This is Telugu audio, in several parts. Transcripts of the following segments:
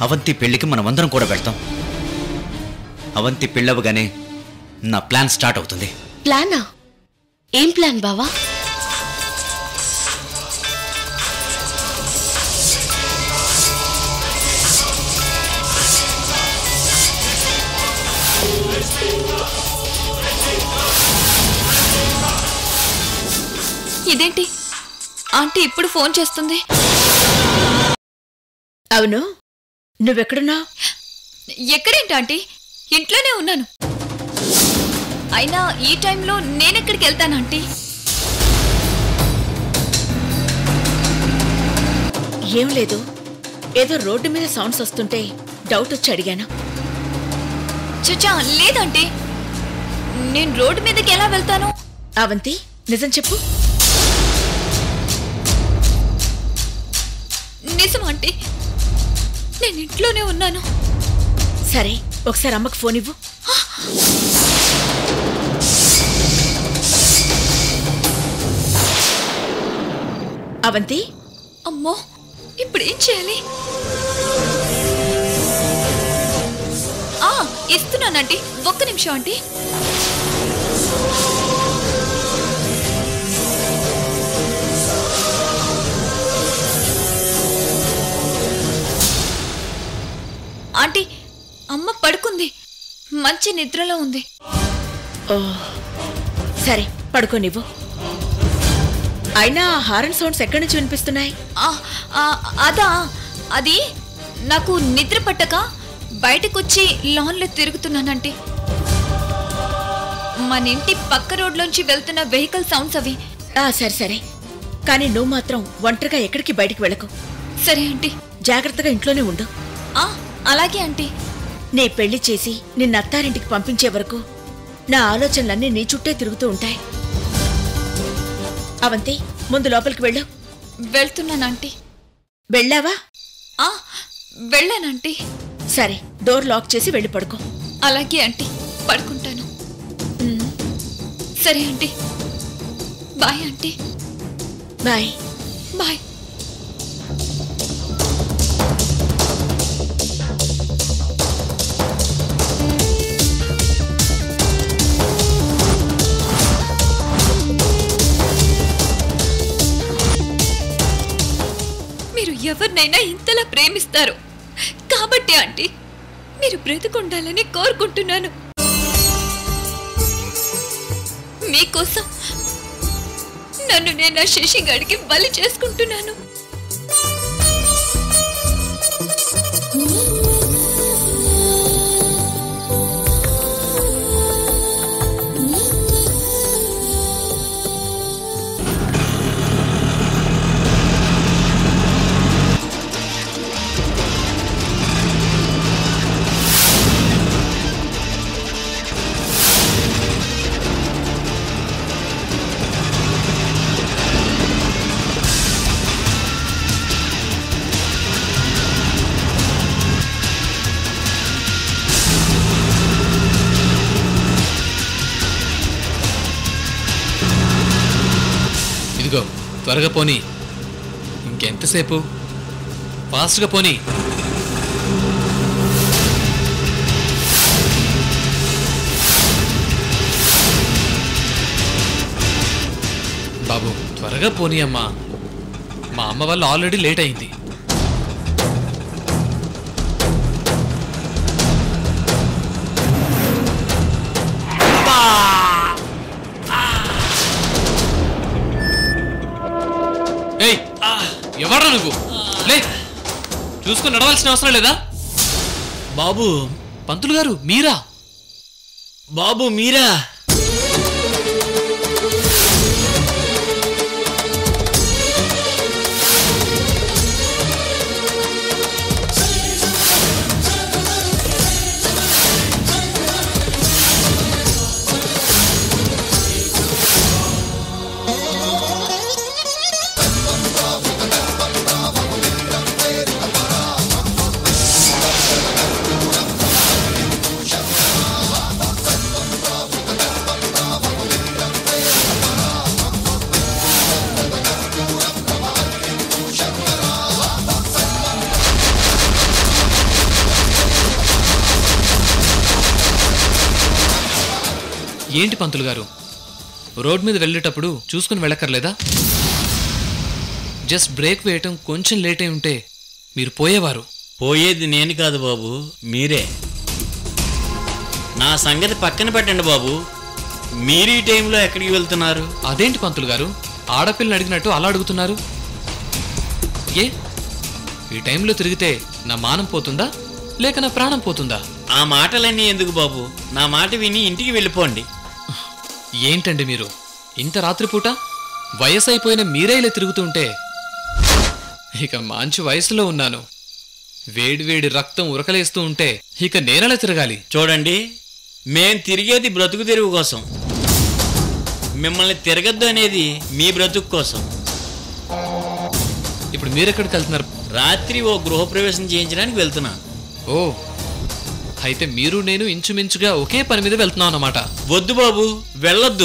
అవంతి పెళ్లికి మనమందరం కూడా వెళ్తాం అవంతి పెళ్ళవగానే నా ప్లాన్ స్టార్ట్ అవుతుంది ప్లానా ఏం ప్లాన్ బావా ఇదేంటి ఆంటీ ఇప్పుడు ఫోన్ చేస్తుంది అవును నువ్వెక్కడున్నావు ఎక్కడేంటి ఆంటీ ఇంట్లోనే ఉన్నాను అయినా ఈ టైంలో నేనెక్కడికి వెళ్తాను ఆంటీ ఏం లేదు ఏదో రోడ్డు మీద సౌండ్స్ వస్తుంటే డౌట్ వచ్చి అడిగాను చచ్చా లేదంటీ నేను రోడ్డు మీదకి ఎలా వెళ్తాను అవంతి నిజం చెప్పు నిజం ఆంటీ నేను ఇంట్లోనే ఉన్నాను సరే ఒకసారి అమ్మకు ఫోన్ ఇవ్వు అవంతి అమ్మో ఇప్పుడు ఏం చేయాలి ఆ ఇస్తున్నానంటీ ఒక్క నిమిషం ఆంటీ ఆంటీ అమ్మ పడుకుంది మంచి నిద్రలో ఉంది ఓ సరే పడుకోనివ్వు అయినా హారన్ సౌండ్స్ ఎక్కడి నుంచి వినిపిస్తున్నాయి ఆ, ఆ, అదా అది నాకు నిద్ర పట్టక బయటకొచ్చి లాన్లో తిరుగుతున్నానంటే మన ఇంటి పక్క రోడ్లోంచి వెళ్తున్న వెహికల్ సౌండ్స్ అవి ఆ సరే సరే కానీ నువ్వు మాత్రం ఒంటరిగా ఎక్కడికి బయటికి వెళ్ళకు సరే ఆంటీ జాగ్రత్తగా ఇంట్లోనే ఉండు ఆ, అలాగే ఆంటీ నీ పెళ్లి చేసి నిన్న అత్తారింటికి పంపించే వరకు నా ఆలోచనలన్నీ నీ చుట్టే తిరుగుతూ ఉంటాయి అవంతి ముందు లోపలికి వెళ్ళు వెళ్తున్నాను ఆంటీ వెళ్ళావా ఆ, వెళ్ళానంటీ సరే డోర్ లాక్ చేసి వెళ్ళి పడుకో అలాగే ఆంటీ పడుకుంటాను సరే aunty bye aunty bye bye మీరు ఎవరినైనా ఇంతలా ప్రేమిస్తారు కాబట్టి ఆంటీ మీరు బ్రతికుండాలని కోరుకుంటున్నాను మీకోసం నన్ను నేను ఆ శశిగాడికి బలి చేసుకుంటున్నాను ఇదిగో త్వరగా పోనీ ఇంకెంతసేపు ఫాస్ట్గా పోనీ బాబు త్వరగా పోనీ అమ్మా మా అమ్మ వాళ్ళు ఆల్రెడీ లేట్ అయింది ఏయ్ ఎవరా నువ్వు లే చూసుకొని నడవాల్సిన అవసరం లేదా బాబు పంతులు గారు మీరా బాబు మీరా ఆ ఏంటి పంతులు గారు రోడ్ మీద వెళ్ళేటప్పుడు చూసుకుని వెళ్ళక్కర్లేదా జస్ట్ బ్రేక్ వేయటం కొంచెం లేట్ అయి ఉంటే మీరు పోయేవారు పోయేది నేను కాదు బాబు మీరే నా సంగతి పక్కన పెట్టండి బాబు మీరు ఈ టైంలో ఎక్కడికి వెళ్తున్నారు అదేంటి పంతులు గారు ఆడపిల్లని అడిగినట్టు అలా అడుగుతున్నారు ఏ ఈ టైంలో తిరిగితే నా మానం పోతుందా లేక నా ప్రాణం పోతుందా ఆ మాటలన్నీ ఎందుకు బాబు నా మాట విని ఇంటికి వెళ్ళిపోండి ఏంటండి మీరు ఇంత రాత్రిపూట వయసు అయిపోయిన మీరే ఇలా తిరుగుతుంటే ఇక మంచి వయసులో ఉన్నాను వేడి వేడి రక్తం ఉరకలేస్తూ ఉంటే ఇక నేనెలా తిరగాలి చూడండి మేం తిరిగేది బ్రతుకు తెరువు కోసం మిమ్మల్ని తిరగద్దు అనేది మీ బ్రతుకు కోసం ఇప్పుడు మీరెక్కడికి వెళ్తున్నారు రాత్రి ఓ గృహప్రవేశం చేయించడానికి వెళ్తున్నా ఓ అయితే మీరు నేను ఇంచుమించుగా ఒకే పని మీద వెళ్తున్నాం అన్నమాట వద్దు బాబు వెళ్ళొద్దు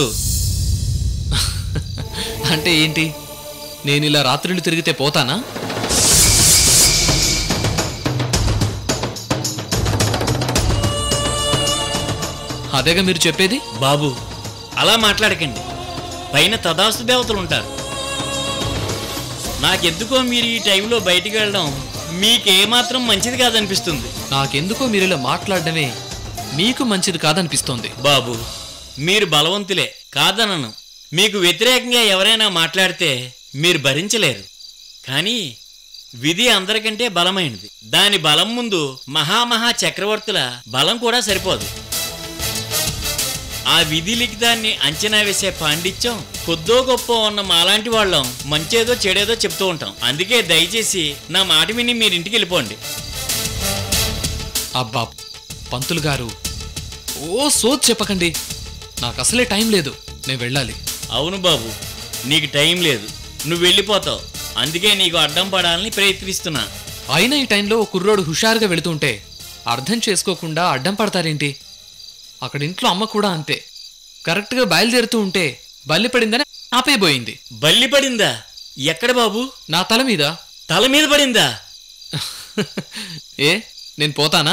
అంటే ఏంటి నేను ఇలా రాత్రులు తిరిగితే పోతానా అదేగా మీరు చెప్పేది బాబు అలా మాట్లాడకండి పైన తదాస్తు దేవతలు ఉంటారు నాకెందుకో మీరు ఈ టైంలో బయటికి వెళ్ళడం మీకేమాత్రం మంచిది కాదనిపిస్తుంది నాకెందుకో మీరు ఇలా మాట్లాడడమే మీకు మంచిది కాదనిపిస్తోంది బాబు మీరు బలవంతులే కాదనను మీకు వ్యతిరేకంగా ఎవరైనా మాట్లాడితే మీరు భరించలేరు కానీ విధి అందరికంటే బలమైనది దాని బలం ముందు మహామహా చక్రవర్తుల బలం కూడా సరిపోదు ఆ విధి లిఖితాన్ని అంచనా వేసే పాండిత్యం కొద్దో గొప్ప ఉన్న మాలాంటి వాళ్ళం మంచేదో చెడేదో చెప్తూ ఉంటాం అందుకే దయచేసి నా మాట విని మీరు ఇంటికి వెళ్ళిపోండి అబ్బా పంతులు గారు ఓ సోద్ చెప్పకండి నాకు అసలే టైం లేదు నేను వెళ్ళాలి అవును బాబు నీకు టైం లేదు నువ్వు వెళ్ళిపోతావు అందుకే నీకు అడ్డం పడాలని ప్రయత్నిస్తున్నా అయినా ఈ టైంలో ఓ కుర్రోడు హుషారుగా వెళుతుంటే అర్థం చేసుకోకుండా అడ్డం పడతారేంటి అక్కడ ఇంట్లో అమ్మ కూడా అంతే కరెక్ట్గా బయలుదేరుతూ ఉంటే బల్లి పడిందని ఆపేయబోయింది బల్లి పడిందా ఎక్కడ బాబు నా తల మీద తల మీద పడిందా ఏ నేను పోతానా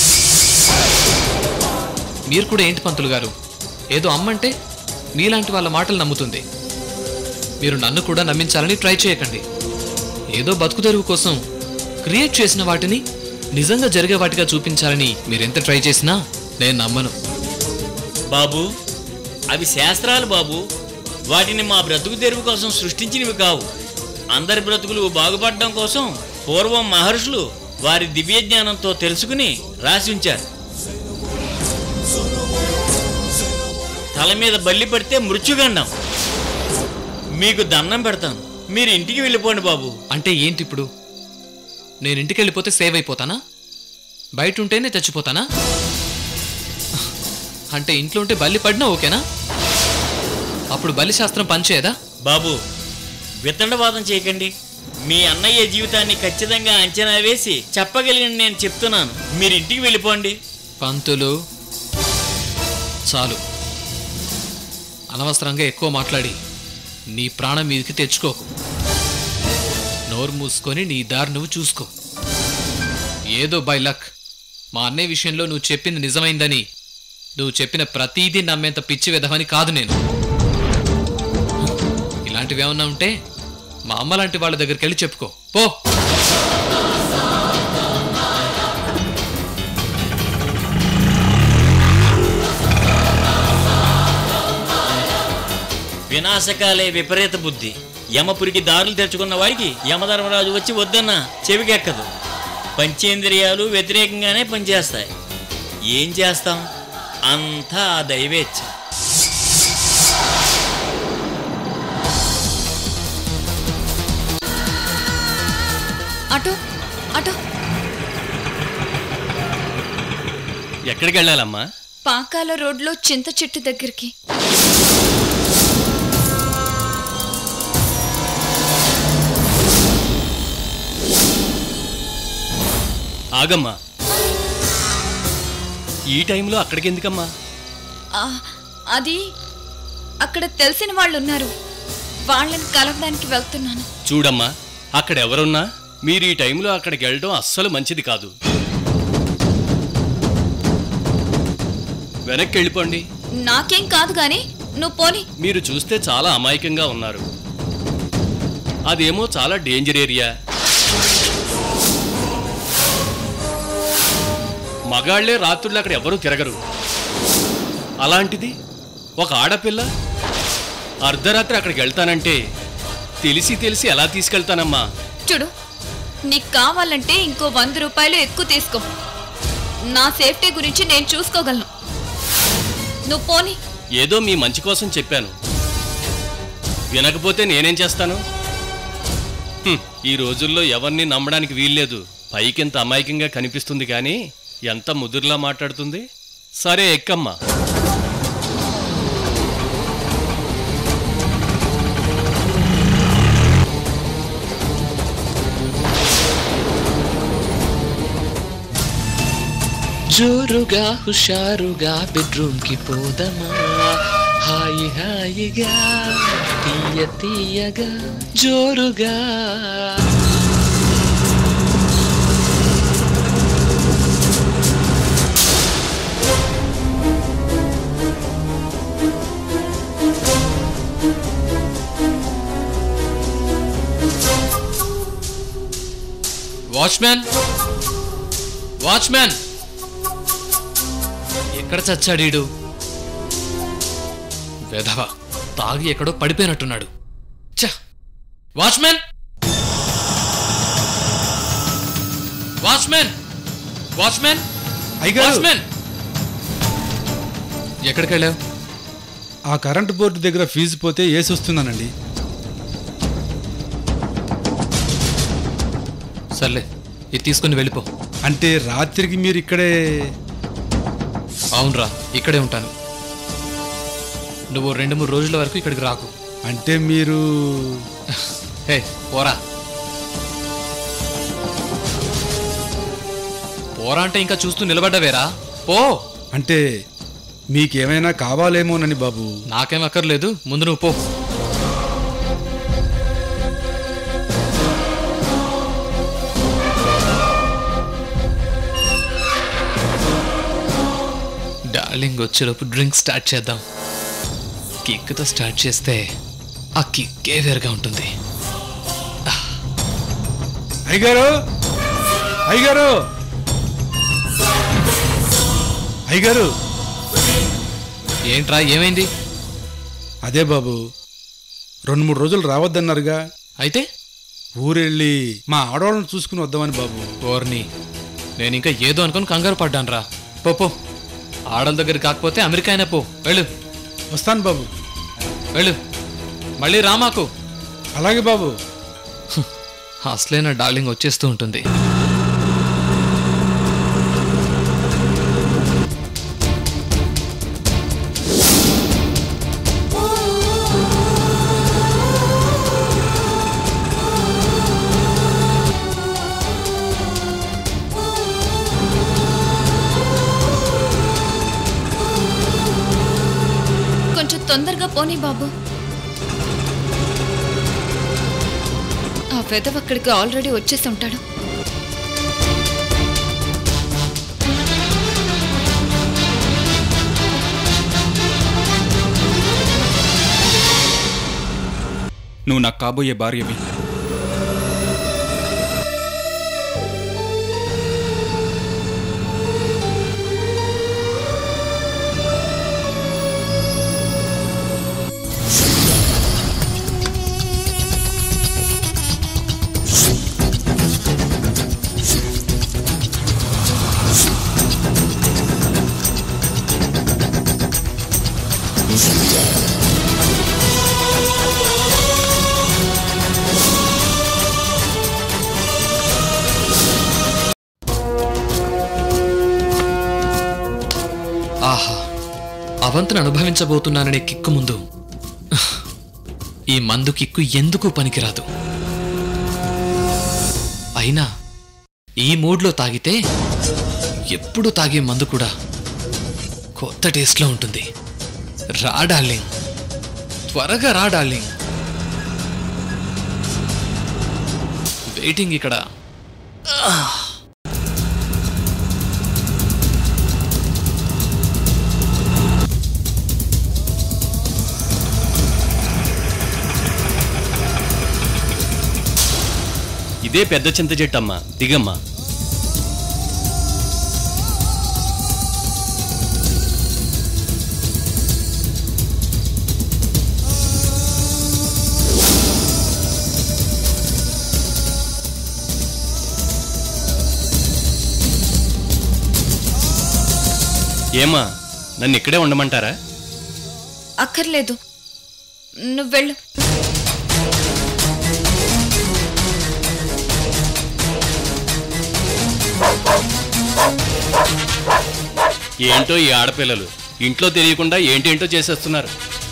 మీరు కూడా ఏంటి పంతులు గారు ఏదో అమ్మంటే మీలాంటి వాళ్ళ మాటలు నమ్ముతుంది మీరు నన్ను కూడా నమ్మించాలని ట్రై చేయకండి ఏదో బతుకు తెరువు కోసం క్రియేట్ చేసిన వాటిని నిజంగా జరిగే వాటిగా చూపించాలని మీరెంత ట్రై చేసినా నేను నమ్మను బాబు అవి శాస్త్రాలు బాబు వాటిని మా బ్రతుకు తెరువు కోసం సృష్టించినవి కావు అందరి బ్రతుకులు బాగుపడడం కోసం పూర్వం మహర్షులు వారి దివ్య జ్ఞానంతో తెలుసుకుని రాసి ఉంచారు తల మీద బల్లి పడితే మృత్యుగండం మీకు దండం పెడతాను మీరు ఇంటికి వెళ్ళిపోండి బాబు అంటే ఏంటి ఇప్పుడు నేను ఇంటికి వెళ్ళిపోతే సేవ్ అయిపోతానా బయట ఉంటేనే చచ్చిపోతానా అంటే ఇంట్లో ఉంటే బల్లి పడినా ఓకేనా అప్పుడు బలి శాస్త్రం పనిచేయదా బాబు వితండవాదం చేయకండి మీ అన్నయ్య జీవితాన్ని ఖచ్చితంగా అంచనా వేసి చెప్పగలిగిన నేను చెప్తున్నాను మీరు ఇంటికి వెళ్ళిపోండి పంతులు చాలు అనవసరంగా ఎక్కువ మాట్లాడి నీ ప్రాణం మీదకి తెచ్చుకోకు నోరు మూసుకొని నీ దారి నువ్వు చూసుకో ఏదో బై లక్ మా అన్నయ్య విషయంలో నువ్వు చెప్పింది నిజమైందని నువ్వు చెప్పిన ప్రతీదీ నమ్మేంత పిచ్చి విధమని కాదు నేను ఇలాంటివి ఏమన్నా ఉంటే మా అమ్మ లాంటి వాళ్ళ దగ్గరికి వెళ్ళి చెప్పుకో పో వినాశకాలే విపరీత బుద్ధి యమపురికి దారులు తెరుచుకున్న వాడికి యమధర్మరాజు వచ్చి వద్దన్న చెవికెక్కదు పంచేంద్రియాలు వ్యతిరేకంగానే పనిచేస్తాయి ఏం చేస్తాం అంతా ఆ దైవేచ్ఛ అటో అటో ఎక్కడికి వెళ్ళాలమ్మా పాకాల రోడ్లో చింత చెట్టు దగ్గరికి ఆగమ్మా ఈ టైంలో అక్కడికి ఎందుకమ్మా ఆ, అది అక్కడ తెలిసిన వాళ్ళు ఉన్నారు వాళ్ళని కలవడానికి వెళ్తున్నాను చూడమ్మా అక్కడ ఎవరున్నా మీరు ఈ టైంలో అక్కడికి వెళ్ళడం అస్సలు మంచిది కాదు వెనక్కి వెళ్ళిపోండి నాకేం కాదు గాని నువ్వు పోని మీరు చూస్తే చాలా అమాయకంగా ఉన్నారు అదేమో చాలా డేంజర్ ఏరియా మగాళ్లే రాత్రుళ్ళు అక్కడ ఎవరూ తిరగరు అలాంటిది ఒక ఆడపిల్ల అర్ధరాత్రి అక్కడికి వెళ్తానంటే తెలిసి తెలిసి ఎలా తీసుకెళ్తానమ్మా చూడు నీకు కావాలంటే ఇంకో వంద రూపాయలు ఎక్కువ తీసుకో నా సేఫ్టీ గురించి నేను చూసుకోగలను నువ్వు పోని ఏదో మీ మంచి కోసం చెప్పాను వినకపోతే నేనేం చేస్తాను హ్మ్, ఈ రోజుల్లో ఎవరిని నమ్మడానికి వీల్లేదు పైకింత అమాయకంగా కనిపిస్తుంది కానీ ఎంత ముదురులా మాట్లాడుతుంది సరే ఎక్కమ్మా జోరుగా హుషారుగా బెడ్రూమ్ కి పోదమా హాయి హాయిగా తీయ తీయగా జోరుగా వాచ్మ్యాన్ వాచ్మ్యాన్ ఎక్కడ చచ్చాడీడు వెధవ తాగి ఎక్కడో పడిపోయినట్టున్నాడు ఛ వాచ్మెన్ వాచ్మెన్ వాచ్మెన్ అయ్యగారు వాచ్మెన్ ఎక్కడికి వెళ్ళావు ఆ కరెంటు బోర్డు దగ్గర ఫీజు పోతే వేసి వస్తున్నానండి సర్లే ఇది తీసుకుని వెళ్ళిపో అంటే రాత్రికి మీరు ఇక్కడే అవునరా ఇక్కడే ఉంటాను నువ్వు రెండు మూడు రోజుల వరకు ఇక్కడికి రాకు అంటే మీరు హే పోరా పోరా అంటే ఇంకా చూస్తూ నిలబడ్డవేరా పో అంటే మీకేమైనా కావాలేమోనని బాబు నాకేం అక్కర్లేదు ముందు నువ్వు పో డార్లింగ్ వచ్చేలోపు డ్రింక్ స్టార్ట్ చేద్దాం కిక్తో స్టార్ట్ చేస్తే ఆ కిక్కే వేరుగా ఉంటుంది అయ్యగారు అయ్యగారు అయ్యగారు ఏంట్రా ఏమైంది అదే బాబు రెండు మూడు రోజులు రావద్దన్నారుగా అయితే ఊరెళ్ళి మా ఆడవాళ్ళని చూసుకుని వద్దామని బాబు ఓర్ని నేను ఇంకా ఏదో అనుకుని కంగారు పడ్డాను రా పో పో ఆడల దగ్గర కాకపోతే అమెరికా అయినా పో వెళ్ళు వస్తాను బాబు వెళ్ళు మళ్ళీ రామాకు అలాగే బాబు అసలే నా డార్లింగ్ వచ్చేస్తూ ఉంటుంది కొంచెం తొందరగా పోనీ బాబు ఆ వెదవ్ అక్కడికి ఆల్రెడీ వచ్చేసి ఉంటాడు నువ్వు నాకు కాబోయే భార్యవి ఆహా అవంతను అనుభవించబోతున్నాననే కిక్కు ముందు ఈ మందు కిక్కు ఎందుకు పనికిరాదు అయినా ఈ మూడ్లో తాగితే ఎప్పుడు తాగే మందు కూడా కొత్త టేస్ట్లో ఉంటుంది రా డార్లింగ్ త్వరగా రా డార్లింగ్ వెయిటింగ్ ఇక్కడ ఇదే పెద్ద చింత చెట్టు అమ్మా దిగమ్మా ఏమా నన్ను ఇక్కడే ఉండమంటారా అక్కర్లేదు నువ్వు వెళ్ళు ఏంటో ఈ ఆడపిల్లలు ఇంట్లో తెలియకుండా ఏంటేంటో చేసేస్తున్నారు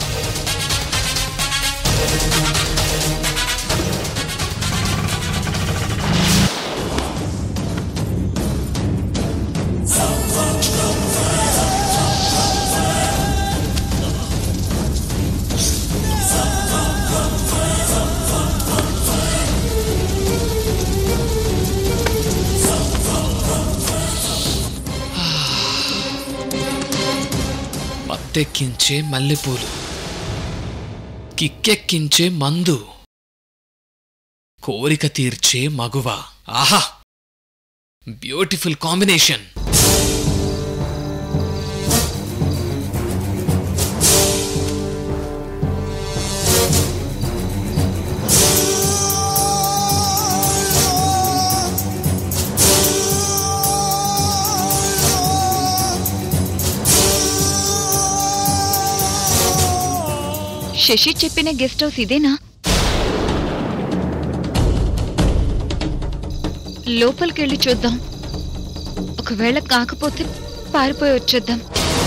మత్తెక్కించే మల్లెపూలు కిక్కెక్కించే మందు కోరిక తీర్చే మగువ ఆహా బ్యూటిఫుల్ కాంబినేషన్ శశి చెప్పిన గెస్ట్ హౌస్ ఇదేనా లోపలికెళ్ళి చూద్దాం ఒకవేళ కాకపోతే పారిపోయి వచ్చేద్దాం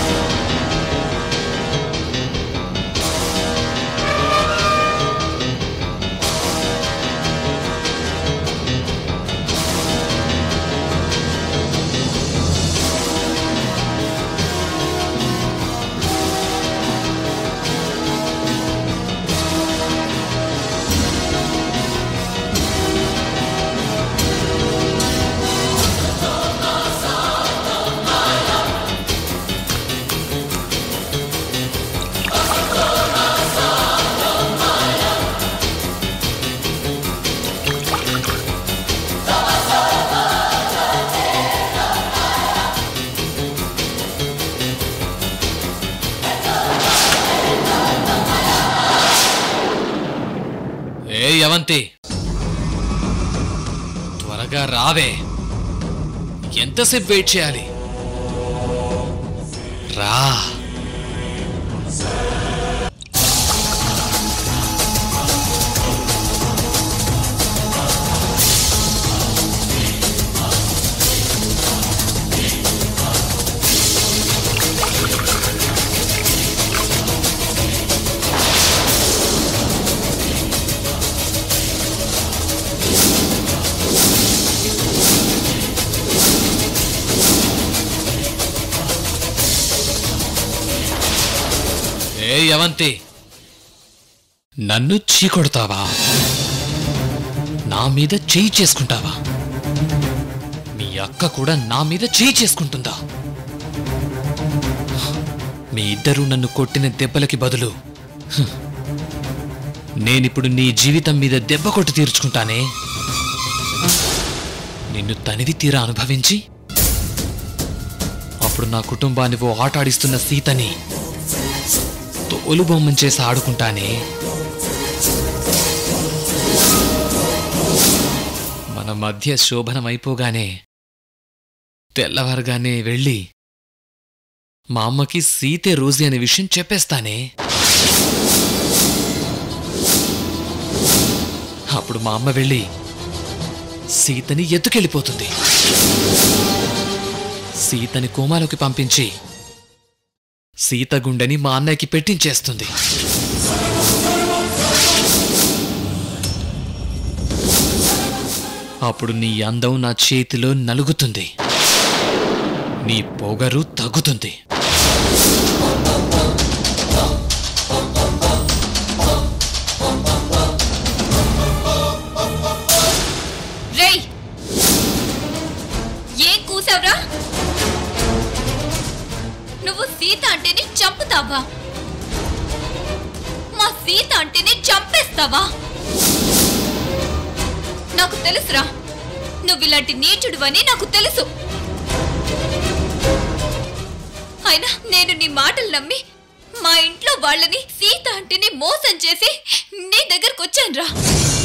ఏ యవంతి త్వరగా రావే ఎంతసేపు వెయిట్ చేయాలి రా ఏ యవంతి నన్ను చీకొడతావా నా మీద చేయి చేసుకుంటావా మీ అక్క కూడా నా మీద చేయి చేసుకుంటుందా మీ ఇద్దరూ నన్ను కొట్టిన దెబ్బలకి బదులు హ్, నేనిప్పుడు నీ జీవితం మీద దెబ్బ కొట్టి తీర్చుకుంటానే నిన్ను తనివి తీరా అనుభవించి అప్పుడు నా కుటుంబాన్ని ఓ ఆటాడిస్తున్న సీతని తోలుబొమ్మం చేసి ఆడుకుంటానే మన మధ్య శోభనం అయిపోగానే తెల్లవారుగానే వెళ్ళి మా అమ్మకి సీతే రోజీ అనే విషయం చెప్పేస్తానే అప్పుడు మా అమ్మ వెళ్ళి సీతని ఎత్తుకెళ్ళిపోతుంది సీతని కోమాలోకి పంపించి సీత గుండెని మా అన్నయ్యకి పెట్టించేస్తుంది అప్పుడు నీ అందం నా చేతిలో నలుగుతుంది నీ పొగరు తగ్గుతుంది రేయ్ ఏం కూసావురా నువ్వు సీత అంటేనే చంపుతావా మా సీత అంటేనే చంపేస్తావా నాకు తెలుసురా నువ్వు ఇలాంటి నీచుడు అని నాకు తెలుసు అయినా నేను నీ మాటలు నమ్మి మా ఇంట్లో వాళ్ళని సీత అంటిని మోసం చేసి నీ దగ్గరకు వచ్చానురా